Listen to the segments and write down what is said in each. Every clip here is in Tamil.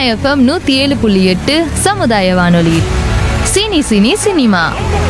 எஃப்எம் நூத்தி ஏழு புள்ளி எட்டு சமுதாய வானொலி சினி சினி சினிமா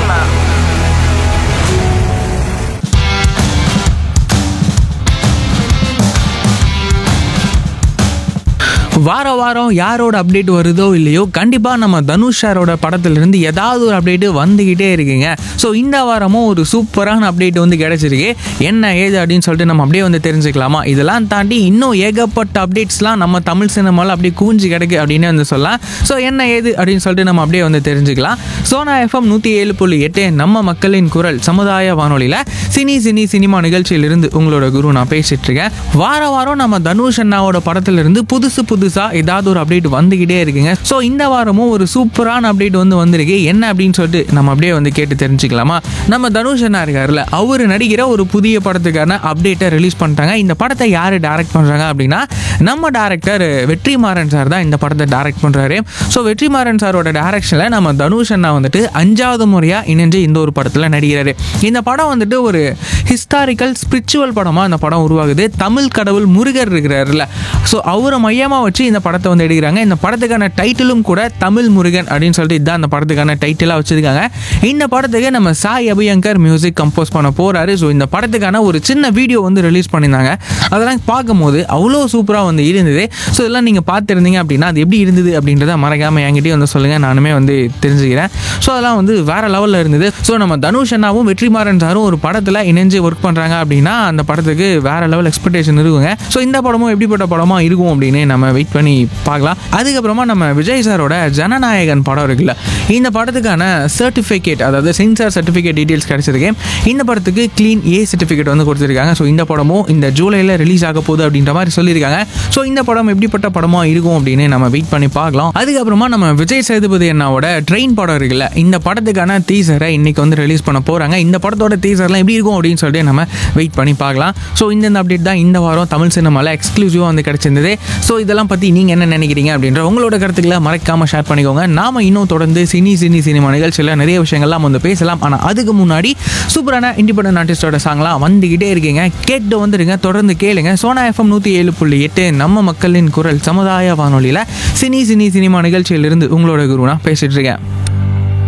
வார வாரம் யாரோட அப்டேட் வருதோ இல்லையோ கண்டிப்பாக நம்ம தனுஷ் சாரோட படத்துலேருந்து ஏதாவது ஒரு அப்டேட்டு வந்துக்கிட்டே இருக்குங்க ஸோ இந்த வாரமும் ஒரு சூப்பரான அப்டேட் வந்து கிடச்சிருக்கு என்ன ஏது அப்படின்னு சொல்லிட்டு நம்ம அப்படியே வந்து தெரிஞ்சுக்கலாமா இதெல்லாம் தாண்டி இன்னும் ஏகப்பட்ட அப்டேட்ஸ்லாம் நம்ம தமிழ் சினிமாவில் அப்படியே கூஞ்சி கிடக்கு அப்படின்னு வந்து சொல்லலாம் ஸோ என்ன ஏது அப்படின்னு சொல்லிட்டு நம்ம அப்படியே வந்து தெரிஞ்சுக்கலாம் சோனா எஃப்எம் நூற்றி ஏழு புள்ளி எட்டு நம்ம மக்களின் குரல் சமுதாய வானொலியில் சினி சினி சினிமா நிகழ்ச்சியிலிருந்து உங்களோட குரு நான் பேசிட்டு இருக்கேன் வார வாரம் நம்ம தனுஷ் அண்ணாவோட படத்திலிருந்து புதுசு புதுசாக ஏதாவது ஒரு அப்டேட் வந்துக்கிட்டே இருக்குங்க ஸோ இந்த வாரமும் ஒரு சூப்பரான அப்டேட் வந்து வந்திருக்கு என்ன அப்படின்னு சொல்லிட்டு நம்ம அப்படியே வந்து கேட்டு தெரிஞ்சுக்கலாமா நம்ம தனுஷ் அண்ணா இருக்காருல்ல அவர் நடிக்கிற ஒரு புதிய படத்துக்கான அப்டேட்டை ரிலீஸ் பண்ணிட்டாங்க இந்த படத்தை யார் டைரக்ட் பண்ணுறாங்க அப்படின்னா நம்ம டேரக்டர் வெற்றிமாறன் சார் தான் இந்த படத்தை டைரக்ட் பண்ணுறாரு ஸோ வெற்றிமாறன் சாரோட டைரக்ஷனில் நம்ம தனுஷ் அண்ணா வந்துட்டு அஞ்சாவது முறையாக இணைஞ்சு இந்த ஒரு படத்தில் நடிக்கிறாரு இந்த படம் வந்துட்டு ஒரு ஹிஸ்டாரிக்கல் ஸ்பிரிச்சுவல் படமாக இந்த படம் உருவாகுது தமிழ் கடவுள் முருகர் இருக்கிறாருல ஸோ அவரை மையமாக வச்சு இந்த படத்தை வந்து எடுக்கிறாங்க இந்த படத்துக்கான டைட்டிலும் கூட தமிழ் முருகன் அப்படின்னு சொல்லிட்டு இதுதான் இந்த படத்துக்கான டைட்டிலாக வச்சுருக்காங்க இந்த படத்துக்கு நம்ம சாய் அபியங்கர் மியூசிக் கம்போஸ் பண்ண போகிறாரு ஸோ இந்த படத்துக்கான ஒரு சின்ன வீடியோ வந்து ரிலீஸ் பண்ணியிருந்தாங்க அதெல்லாம் பார்க்கும்போது அவ்வளோ சூப்பராக வந்து இருந்தது ஸோ இதெல்லாம் நீங்கள் பார்த்துருந்தீங்க அப்படின்னா அது எப்படி இருந்தது அப்படின்றத மறக்காமல் என்கிட்டயும் வந்து சொல்லுங்கள் நானுமே வந்து தெரிஞ்சுக்கிறேன் ஸோ அதெல்லாம் வந்து வேற லெவலில் இருந்தது ஸோ நம்ம தனுஷ் அண்ணாவும் வெற்றிமாறன் சாரும் ஒரு படத்தில் இணைஞ்சு ஒர்க் பண்ணுறாங்க அப்படின்னா அந்த படத்துக்கு வேற லெவல் எக்ஸ்பெக்டேஷன் இருக்குங்க ஸோ இந்த படமும் எப்படிப்பட்ட படமாக இருக்கும் அப்படின்னு நம்ம வெயிட் பண்ணி பார்க்கலாம் அதுக்கப்புறமா நம்ம விஜய் சாரோட ஜனநாயகன் படம் இருக்குல்ல இந்த படத்துக்கான சர்டிஃபிகேட் அதாவது சென்சார் சர்டிஃபிகேட் டீட்டெயில்ஸ் கிடைச்சிருக்கு இந்த படத்துக்கு க்ளீன் ஏ சர்டிஃபிகேட் வந்து கொடுத்துருக்காங்க ஸோ இந்த படமும் இந்த ஜூலையில் ரிலீஸ் ஆக போகுது அப்படின்ற மாதிரி சொல்லியிருக்காங்க ஸோ இந்த படம் எப்படிப்பட்ட படமாக இருக்கும் அப்படின்னு நம்ம வெயிட் பண்ணி பார்க்கலாம் அதுக்கப்புறமா நம்ம விஜய் சேதுபதி அண்ணாவோட ட்ரெயின் படம் இருக்குல்ல இந்த படத்துக்கான டீசரை இன்னைக்கு வந்து ரிலீஸ் பண்ண போகிறாங்க இந்த படத்தோட டீசர்லாம் எப்படி இருக்கும் அப்படின்னு சொல்லிட்டு நம்ம வெயிட் பண்ணி பார்க்கலாம் ஸோ இந்த அப்டேட் தான் இந்த வாரம் தமிழ் சினிமாவில் எக்ஸ்க்ளூசிவாக வந்து கிடைச்சிருந்தது ஸோ இதெல்லாம் பற்றி நீங்கள் என்ன நினைக்கிறீங்க அப்படின்ற உங்களோட கருத்துக்களை மறக்காமல் ஷேர் பண்ணிக்கோங்க நாம இன்னும் தொடர்ந்து சினி சினி சினிமா நிகழ்ச்சியில் நிறைய விஷயங்கள்லாம் வந்து பேசலாம் ஆனால் அதுக்கு முன்னாடி சூப்பரான இண்டிபெண்டன்ட் ஆர்டிஸ்டோட சாங்லாம் வந்துக்கிட்டே இருக்கீங்க கேட்டு வந்துடுங்க தொடர்ந்து கேளுங்க சோனா எஃப்எம் நூற்றி ஏழு புள்ளி எட்டு நம்ம மக்களின் குரல் சமுதாய வானொலியில் சினி சினி சினிமா நிகழ்ச்சியிலிருந்து உங்களோட குருனா பேசிட்டு இருக்கேன்